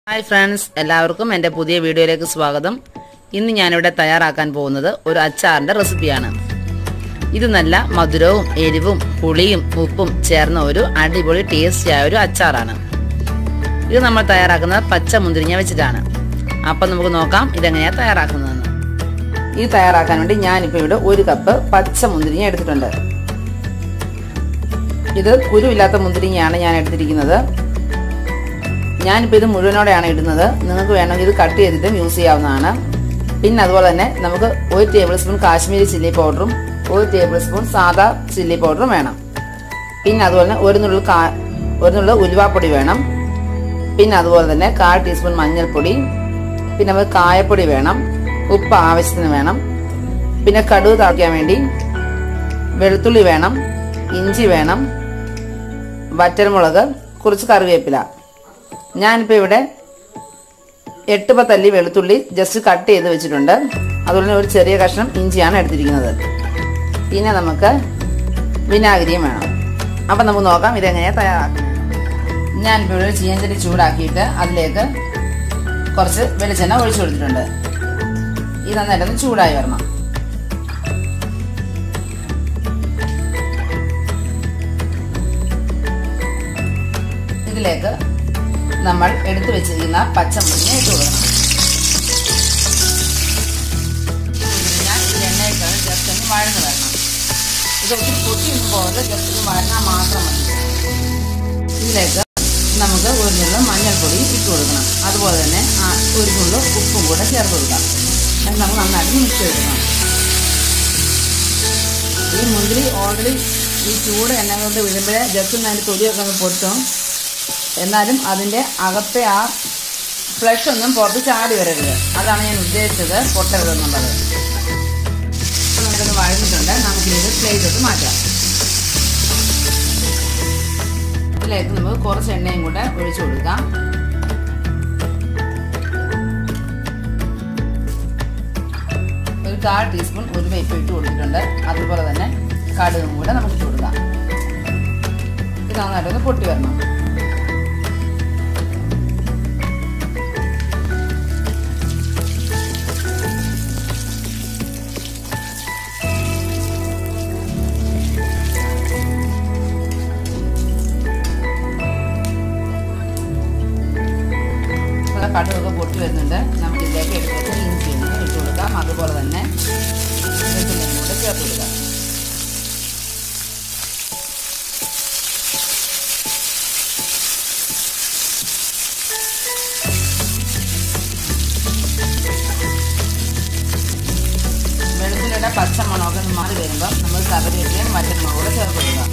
hi friends എല്ലാവർക്കും എൻ്റെ പുതിയ വീഡിയോയിലേക്ക് സ്വാഗതം ഇന്ന് ഞാനിവിടെ തയ്യാറാക്കാൻ പോകുന്നത് ഒരു അച്ചാറിൻ്റെ റെസിപ്പിയാണ് ഇത് നല്ല മധുരവും എരിവും പുളിയും ഉപ്പും ചേർന്ന ഒരു അടിപൊളി ടേസ്റ്റിയായ ഒരു അച്ചാറാണ് ഇത് നമ്മൾ തയ്യാറാക്കുന്നത് പച്ച മുന്തിരിങ്ങ വെച്ചിട്ടാണ് അപ്പം നമുക്ക് നോക്കാം ഇതെങ്ങനെയാണ് തയ്യാറാക്കുന്നതെന്ന് ഇത് തയ്യാറാക്കാൻ വേണ്ടി ഞാനിപ്പോൾ ഇവിടെ ഒരു കപ്പ് പച്ച മുന്തിരിങ്ങ എടുത്തിട്ടുണ്ട് ഇത് കുരുവില്ലാത്ത മുന്തിരിങ്ങയാണ് ഞാൻ എടുത്തിരിക്കുന്നത് ഞാനിപ്പോൾ ഇത് മുഴുവനോടെയാണ് ഇടുന്നത് നിങ്ങൾക്ക് വേണമെങ്കിൽ ഇത് കട്ട് ചെയ്തിട്ടും യൂസ് ചെയ്യാവുന്നതാണ് പിന്നെ അതുപോലെ തന്നെ നമുക്ക് ഒരു ടേബിൾ സ്പൂൺ കാശ്മീരി ചില്ലി പൗഡറും ഒരു ടേബിൾ സ്പൂൺ സാദാ ചില്ലി പൗഡറും വേണം പിന്നെ അതുപോലെ തന്നെ ഒരു നുള്ളിൽ കാ ഒരു നുള്ളിൽ ഉലുവാപ്പൊടി വേണം പിന്നെ അതുപോലെ തന്നെ കാൽ ടീസ്പൂൺ മഞ്ഞൾപ്പൊടി പിന്നെ നമുക്ക് കായപ്പൊടി വേണം ഉപ്പ് ആവശ്യത്തിന് വേണം പിന്നെ കടുക് താക്കാൻ വേണ്ടി വെളുത്തുള്ളി വേണം ഇഞ്ചി വേണം വറ്റൽമുളക് കുറച്ച് കറിവേപ്പില ഞാനിപ്പോൾ ഇവിടെ എട്ട് പത്തല്ലി വെളുത്തുള്ളി ജസ്റ്റ് കട്ട് ചെയ്ത് വെച്ചിട്ടുണ്ട് അതുപോലെ തന്നെ ഒരു ചെറിയ കഷ്ണം ഇഞ്ചിയാണ് എടുത്തിരിക്കുന്നത് പിന്നെ നമുക്ക് വിനാഗിരിയും വേണം അപ്പം നമുക്ക് നോക്കാം ഇതെങ്ങനെയാണ് തയ്യാറാക്കുന്നത് ഞാനിപ്പോൾ ഇവിടെ ചീയഞ്ചലി ചൂടാക്കിയിട്ട് അതിലേക്ക് കുറച്ച് വെളിച്ചെണ്ണ ഒഴിച്ചു കൊടുത്തിട്ടുണ്ട് ഇത് നന്നായിട്ടൊന്ന് ചൂടായി വരണം ഇതിലേക്ക് നമ്മൾ എടുത്തു വെച്ചിരിക്കുന്ന പച്ചമുരിങ്ങ ഇട്ട് കൊടുക്കണം ഞാൻ ഈ എണ്ണയൊക്കെ ജസ്റ്റ് ഒന്ന് വഴന്ന് വരണം ഇത് ഒത്തിരി പൊട്ടിയൊന്നും പോകാതെ ജസ്റ്റ് ഒന്ന് വഴന്നാൽ മാത്രം മതി ഇതിലേക്ക് നമുക്ക് ഒരു നുള്ളു മഞ്ഞൾപ്പൊടി ഇട്ട് കൊടുക്കണം അതുപോലെ തന്നെ ഒരു നുള്ളു ഉപ്പും കൂടെ ചേർത്ത് കൊടുക്കാം അത് നമുക്ക് നന്നായിട്ട് മിക്സ് ചെയ്തെടുക്കണം ഈ മുന്തിരി ഓൾറെഡി ഈ ചൂട് എണ്ണ കൊണ്ട് വിടുമ്പോഴേ ജസ്റ്റ് ഒന്ന് അതിൻ്റെ തൊലിയൊക്കെ ഒന്ന് പൊട്ടും എന്നാലും അതിൻ്റെ അകത്തെ ആ ഫ്ലഷ് ഒന്നും പുറത്ത് ചാടി വരരുത് അതാണ് ഞാൻ ഉദ്ദേശിച്ചത് പൊട്ടരുതെന്നുള്ളത് നമുക്കൊന്ന് വഴഞ്ഞിട്ടുണ്ട് നമുക്കിത് പ്ലേറ്റോട്ട് മാറ്റാം ഇതിലേക്ക് നമുക്ക് കുറച്ച് എണ്ണയും കൂടെ ഒഴിച്ചു കൊടുക്കാം ഒരു കാൽ ടീസ്പൂൺ ഒരു വേപ്പ് ഇട്ട് കൊടുത്തിട്ടുണ്ട് അതുപോലെ തന്നെ കടുകും കൂടെ നമുക്ക് ഇട്ട് കൊടുക്കാം ഇത് നന്നായിട്ടൊന്ന് പൊട്ടി വരണം കടുകൊക്കെ പൊട്ടി വരുന്നുണ്ട് നമുക്ക് ഇതിലേക്ക് എടുത്ത് വെച്ച് ഇഞ്ചി ഇട്ട് കൊടുക്കാം അതുപോലെ തന്നെ വെളുത്തുള്ളിയും കൂടെ ചേർത്ത് കൊടുക്കാം വെളുത്തുള്ളിയുടെ പച്ചമണമൊക്കെ മാറി വരുമ്പോൾ നമ്മൾ കറിവേപ്പിലയും മറ്റന്മുളകും കൂടെ ചേർത്ത് കൊടുക്കാം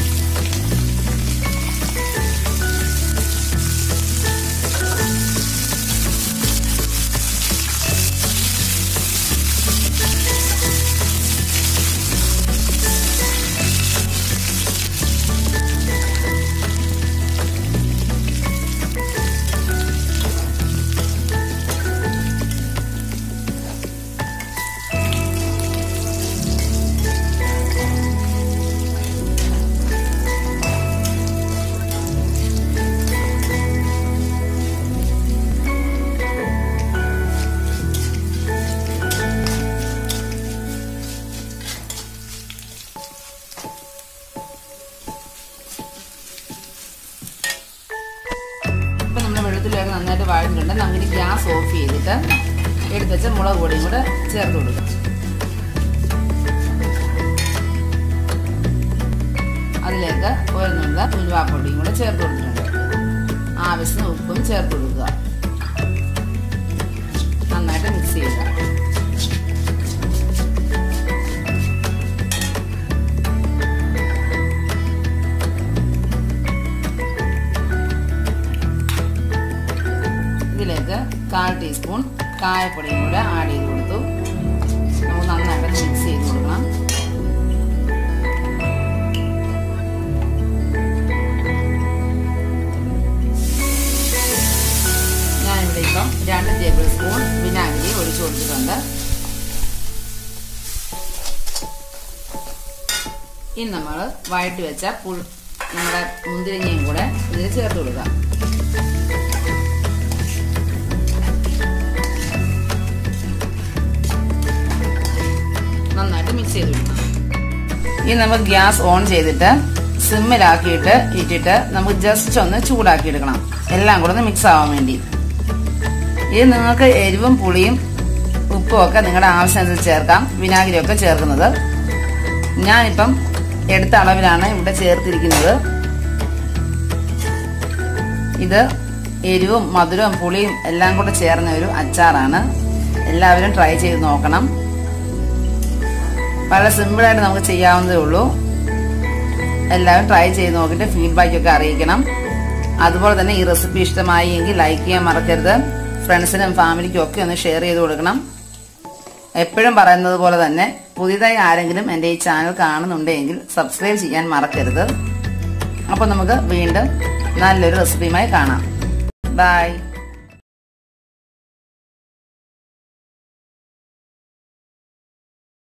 ഇപ്പം നമ്മുടെ വെള്ളത്തിലൊക്കെ നന്നായിട്ട് വാഴുന്നുണ്ട് നമുക്ക് ഗ്യാസ് ഓഫ് ചെയ്തിട്ട് എടുത്ത് വെച്ച മുളക് പൊടിയും കൂടെ ചേർത്ത് കൊടുക്കാം അതിലേക്ക് ഒരു ഉലുവാപ്പൊടിയും കൂടെ ചേർത്ത് കൊടുത്തിട്ടുണ്ട് ആവശ്യത്തിന് ഉപ്പും ചേർത്ത് കൊടുക്കുക നന്നായിട്ട് മിക്സ് ചെയ്യുക ഇതിലേക്ക് കാൽ ടീസ്പൂൺ കായപ്പൊടിയും കൂടെ ആഡ് ചെയ്ത് കൊടുത്തു നമുക്ക് നന്നായിട്ട് മിക്സ് ചെയ്ത് കൊടുക്കണം ഞാനിവിടെ ഇപ്പം രണ്ട് ടേബിൾ സ്പൂൺ വിനാഗിരി ഒഴിച്ചു കൊടുത്തിട്ടുണ്ട് ഇനി നമ്മൾ വഴറ്റി വെച്ച പുൾ നമ്മുടെ മുന്തിരിങ്ങയും കൂടെ ഇതിൽ ചേർത്ത് കൊടുക്കാം ഇനി നമുക്ക് ഗ്യാസ് ഓൺ ചെയ്തിട്ട് സിമ്മിലാക്കിയിട്ട് ഇട്ടിട്ട് നമുക്ക് ജസ്റ്റ് ഒന്ന് ചൂടാക്കി എടുക്കണം എല്ലാം കൂടെ ഒന്ന് മിക്സ് ആവാൻ വേണ്ടി ഇത് നിങ്ങൾക്ക് എരിവും പുളിയും ഉപ്പും ഒക്കെ നിങ്ങളുടെ ആവശ്യമനുസരിച്ച് ചേർക്കാം വിനാഗിരിയൊക്കെ ചേർക്കുന്നത് ഞാനിപ്പം എടുത്ത അളവിലാണ് ഇവിടെ ചേർത്തിരിക്കുന്നത് ഇത് എരിവും മധുരവും പുളിയും എല്ലാം കൂടെ ചേർന്ന ഒരു അച്ചാറാണ് എല്ലാവരും ട്രൈ ചെയ്ത് നോക്കണം വളരെ സിമ്പിളായിട്ട് നമുക്ക് ചെയ്യാവുന്നതേ ഉള്ളൂ എല്ലാവരും ട്രൈ ചെയ്ത് നോക്കിയിട്ട് ഫീഡ്ബാക്ക് ഒക്കെ അറിയിക്കണം അതുപോലെ തന്നെ ഈ റെസിപ്പി ഇഷ്ടമായി എങ്കിൽ ലൈക്ക് ചെയ്യാൻ മറക്കരുത് ഫ്രണ്ട്സിനും ഫാമിലിക്കും ഒക്കെ ഒന്ന് ഷെയർ ചെയ്ത് കൊടുക്കണം എപ്പോഴും പറയുന്നത് പോലെ തന്നെ പുതിയതായി ആരെങ്കിലും എൻ്റെ ഈ ചാനൽ കാണുന്നുണ്ടെങ്കിൽ സബ്സ്ക്രൈബ് ചെയ്യാൻ മറക്കരുത് അപ്പോൾ നമുക്ക് വീണ്ടും നല്ലൊരു റെസിപ്പിയുമായി കാണാം ബൈ